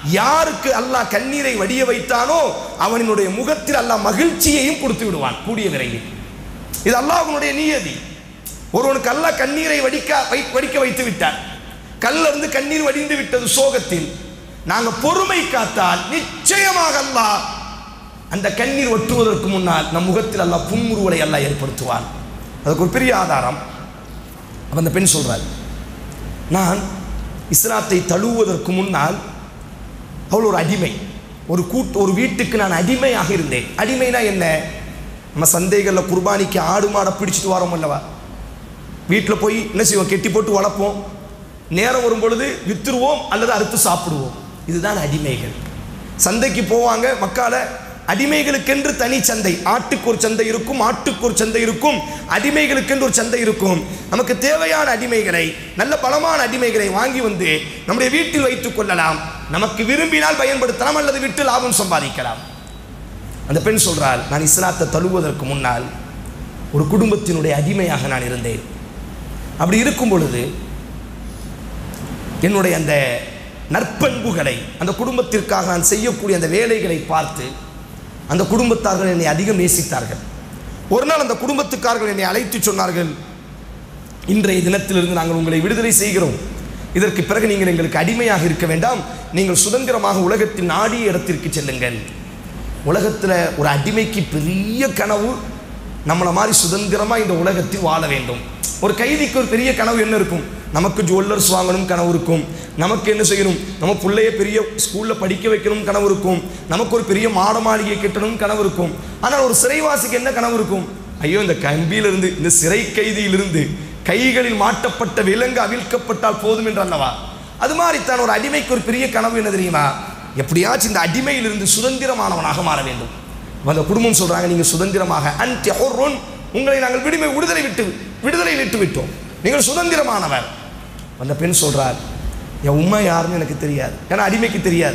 யாருக்கு அல்லாஹ் கண்ணீரை வடிய வைத்தானோ அவனுடைய முகத்தில் அல்லாஹ் மகிழ்ச்சியையும் கொடுத்து விடுவான் கூடிய விரைவில் இது அல்லாஹ்வுடைய நியதி ஒருவனுக்கு அல்லாஹ் கண்ணீரை வடிக்க வை- வடிக்க வைத்து விட்டார் கல்ல இருந்து கண்ணீர் வடிந்து விட்டது சோகத்தில் நாங்க பொறுமை காத்தால் நிச்சயமாக அல்லாஹ் அந்த கண்ணீர் ஒட்டுவதற்கு முன்னால் நம் முகத்தில் அல்லாஹ் புன்முறுவலை அல்லாஹ் ஏற்படுத்துவான் அதுக்கு ஒரு பெரிய ஆதாரம் அப்ப அந்த பெண் சொல்றாள் நான் இஸ்லாத்தை தழுவுவதற்கு முன்னால் அவள் ஒரு அடிமை ஒரு கூட்டு ஒரு வீட்டுக்கு நான் அடிமையாக இருந்தேன் அடிமைனா என்ன நம்ம சந்தைகளில் குர்பானிக்கு ஆடு மாடை பிடிச்சிட்டு வரோம் அல்லவா வீட்டில் போய் என்ன செய்வோம் கெட்டி போட்டு வளர்ப்போம் நேரம் வரும் பொழுது வித்துருவோம் அல்லது அறுத்து சாப்பிடுவோம் இதுதான் அடிமைகள் சந்தைக்கு போவாங்க மக்கால அடிமைகளுக்கென்று தனி சந்தை ஆட்டுக்கு ஒரு சந்தை இருக்கும் ஆட்டுக்கு ஒரு சந்தை இருக்கும் அடிமைகளுக்கென்று ஒரு சந்தை இருக்கும் நமக்கு தேவையான அடிமைகளை நல்ல பலமான அடிமைகளை வாங்கி வந்து நம்முடைய வீட்டில் வைத்துக் கொள்ளலாம் நமக்கு விரும்பினால் பயன்படுத்தலாம் அல்லது விட்டு லாபம் சம்பாதிக்கலாம் அந்த பெண் சொல்றாள் நான் இஸ்லாத்தை தழுவுவதற்கு முன்னால் ஒரு குடும்பத்தினுடைய அடிமையாக நான் இருந்தேன் அப்படி இருக்கும் பொழுது என்னுடைய அந்த நற்பண்புகளை அந்த குடும்பத்திற்காக நான் செய்யக்கூடிய அந்த வேலைகளை பார்த்து அந்த குடும்பத்தார்கள் என்னை அதிகம் நேசித்தார்கள் ஒரு நாள் அந்த குடும்பத்துக்காரர்கள் என்னை அழைத்து சொன்னார்கள் இன்றைய தினத்திலிருந்து நாங்கள் உங்களை விடுதலை செய்கிறோம் இதற்கு பிறகு நீங்கள் எங்களுக்கு அடிமையாக இருக்க வேண்டாம் நீங்கள் சுதந்திரமாக உலகத்தின் நாடிய இடத்திற்கு செல்லுங்கள் உலகத்தில் ஒரு அடிமைக்கு பெரிய கனவு நம்மளை மாதிரி சுதந்திரமாக இந்த உலகத்தில் வாழ வேண்டும் ஒரு கைதிக்கு ஒரு பெரிய கனவு என்ன இருக்கும் நமக்கு ஜுவல்லர்ஸ் வாங்கணும் கனவு இருக்கும் நமக்கு என்ன செய்யணும் நம்ம பிள்ளைய பெரிய ஸ்கூலில் படிக்க வைக்கணும் கனவு இருக்கும் நமக்கு ஒரு பெரிய மாட மாளிகை கட்டணும் கனவு இருக்கும் ஆனால் ஒரு சிறைவாசிக்கு என்ன கனவு இருக்கும் ஐயோ இந்த கம்பியிலிருந்து இந்த சிறை கைதியிலிருந்து கைகளில் மாட்டப்பட்ட விலங்கு அவிழ்க்கப்பட்டால் போதும் என்று அல்லவா அது மாதிரி தான் ஒரு அடிமைக்கு ஒரு பெரிய கனவு என்ன தெரியுமா எப்படியாச்சும் இந்த அடிமையிலிருந்து சுதந்திரமானவனாக மாற வேண்டும் அப்ப அந்த குடும்பம் சொல்றாங்க நீங்க சுதந்திரமாக அன்டி ஹொர்ரோன் உங்களை நாங்கள் விடுமை விடுதலை விட்டு விடுதலை விட்டு விட்டோம் நீங்கள் சுதந்திரமானவர் அந்த பெண் சொல்றார் என் உம்மா யாருன்னு எனக்கு தெரியாது ஏன்னா அடிமைக்கு தெரியாது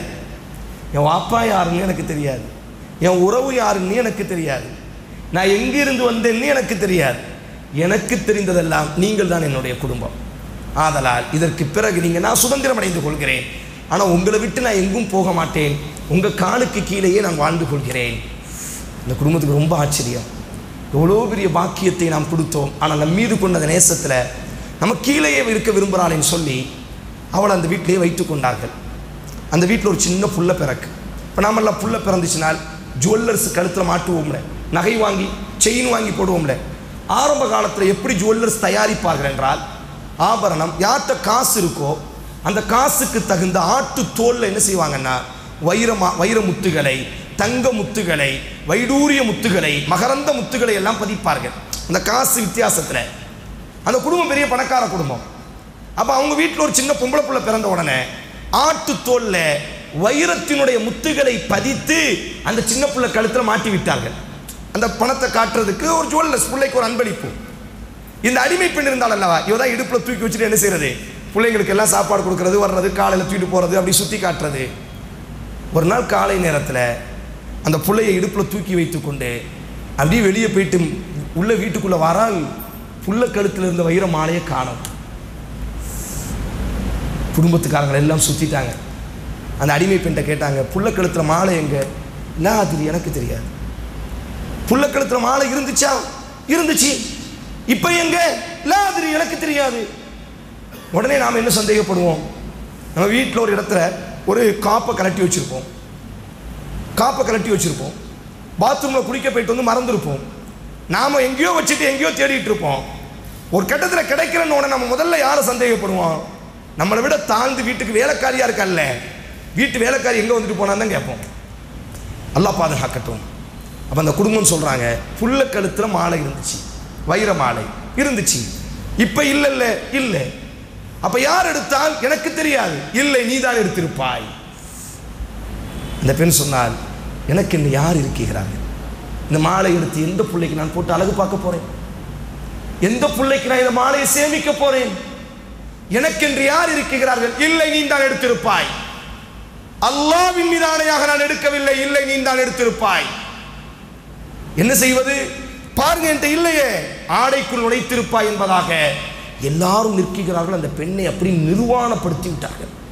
என் வாப்பா யாருன்னு எனக்கு தெரியாது என் உறவு யாருன்னு எனக்கு தெரியாது நான் எங்கிருந்து வந்தேன்னு எனக்கு தெரியாது எனக்கு தெரிந்ததெல்லாம் நீங்கள் தான் என்னுடைய குடும்பம் ஆதலால் இதற்கு பிறகு நீங்கள் நான் சுதந்திரம் அடைந்து கொள்கிறேன் ஆனால் உங்களை விட்டு நான் எங்கும் போக மாட்டேன் உங்கள் காலுக்கு கீழேயே நான் வாழ்ந்து கொள்கிறேன் இந்த குடும்பத்துக்கு ரொம்ப ஆச்சரியம் எவ்வளோ பெரிய பாக்கியத்தை நாம் கொடுத்தோம் ஆனால் நம் மீது கொண்ட அந்த நேசத்தில் நம்ம கீழேயே இருக்க விரும்புகிறாளேன்னு சொல்லி அவளை அந்த வீட்டிலேயே வைத்து கொண்டார்கள் அந்த வீட்டில் ஒரு சின்ன புள்ள பிறக்கு இப்போ நாமெல்லாம் புள்ள பிறந்துச்சுனால் ஜுவல்லர்ஸ் கழுத்தில் மாட்டுவோம்ல நகை வாங்கி செயின் வாங்கி போடுவோம்ல ஆரம்ப காலத்தில் எப்படி ஜுவல்லர்ஸ் தயாரிப்பார்கள் என்றால் ஆபரணம் யார்கிட்ட காசு இருக்கோ அந்த காசுக்கு தகுந்த ஆட்டு தோல்ல என்ன செய்வாங்கன்னா வைரமா வைர முத்துகளை தங்க முத்துகளை வைடூரிய முத்துகளை மகரந்த முத்துகளை எல்லாம் பதிப்பார்கள் அந்த காசு வித்தியாசத்தில் அந்த குடும்பம் பெரிய பணக்கார குடும்பம் அப்போ அவங்க வீட்டில் ஒரு சின்ன பொம்பளை புள்ள பிறந்த உடனே ஆட்டு தோல்ல வைரத்தினுடைய முத்துகளை பதித்து அந்த சின்ன புள்ள கழுத்தில் மாட்டி விட்டார்கள் அந்த பணத்தை காட்டுறதுக்கு ஒரு ஜுவல்லர்ஸ் பிள்ளைக்கு ஒரு அன்பளிப்பு இந்த அடிமை பெண் இருந்தால் அல்லவா இவ தான் இடுப்பில் தூக்கி வச்சுட்டு என்ன செய்யறது பிள்ளைங்களுக்கு எல்லாம் சாப்பாடு கொடுக்கறது வர்றது காலையில் தூக்கிட்டு போகிறது அப்படி சுற்றி காட்டுறது ஒரு நாள் காலை நேரத்தில் அந்த பிள்ளையை இடுப்பில் தூக்கி வைத்துக்கொண்டு அப்படியே வெளியே போயிட்டு உள்ள வீட்டுக்குள்ளே வரால் புள்ள கழுத்தில் இருந்த வைர மாலையை காணும் குடும்பத்துக்காரங்களை எல்லாம் சுற்றிட்டாங்க அந்த அடிமை பெண்கிட்ட கேட்டாங்க புள்ள கழுத்தில் மாலை எங்க இல்லை அது எனக்கு தெரியாது புள்ள கழுத்தில் மாலை இருந்துச்சா இருந்துச்சு இப்போ எங்க இல்லை அது எனக்கு தெரியாது உடனே நாம் என்ன சந்தேகப்படுவோம் நம்ம வீட்டில் ஒரு இடத்துல ஒரு காப்பை கலட்டி வச்சுருப்போம் காப்பை கலட்டி வச்சுருப்போம் பாத்ரூமில் குளிக்க போயிட்டு வந்து மறந்துருப்போம் நாம் எங்கேயோ வச்சுட்டு எங்கேயோ தேடிட்டு இருப்போம் ஒரு கட்டத்தில் கிடைக்கிறன்னு உடனே நம்ம முதல்ல யாரை சந்தேகப்படுவோம் நம்மளை விட தாழ்ந்து வீட்டுக்கு வேலைக்காரியாக இருக்கல்ல வீட்டு வேலைக்காரி எங்கே வந்துட்டு போனான்னு தான் கேட்போம் அல்லாஹ் பாதுகாக்கட்டும் அப்போ அந்த குடும்பம் சொல்கிறாங்க புல்ல கழுத்தில் மாலை இருந்துச்சு வைர மாலை இருந்துச்சு இப்போ இல்லைல்ல இல்லை அப்போ யார் எடுத்தால் எனக்கு தெரியாது இல்லை நீ தான் எடுத்திருப்பாய் அந்த பெண் சொன்னால் எனக்கு இன்னும் யார் இருக்கிறார்கள் இந்த மாலை எடுத்து எந்த பிள்ளைக்கு நான் போட்டு அழகு பார்க்க போறேன் எந்த பிள்ளைக்கு நான் இந்த மாலையை சேமிக்க போறேன் எனக்கென்று யார் இருக்கிறார்கள் இல்லை நீ தான் எடுத்திருப்பாய் அல்லாவின் மீது ஆணையாக நான் எடுக்கவில்லை இல்லை நீ தான் எடுத்திருப்பாய் என்ன செய்வது பாருங்க என்கிட்ட இல்லையே ஆடைக்குள் நுழைத்திருப்பாய் என்பதாக எல்லாரும் நிற்கிறார்கள் அந்த பெண்ணை அப்படி நிர்வாணப்படுத்தி விட்டார்கள்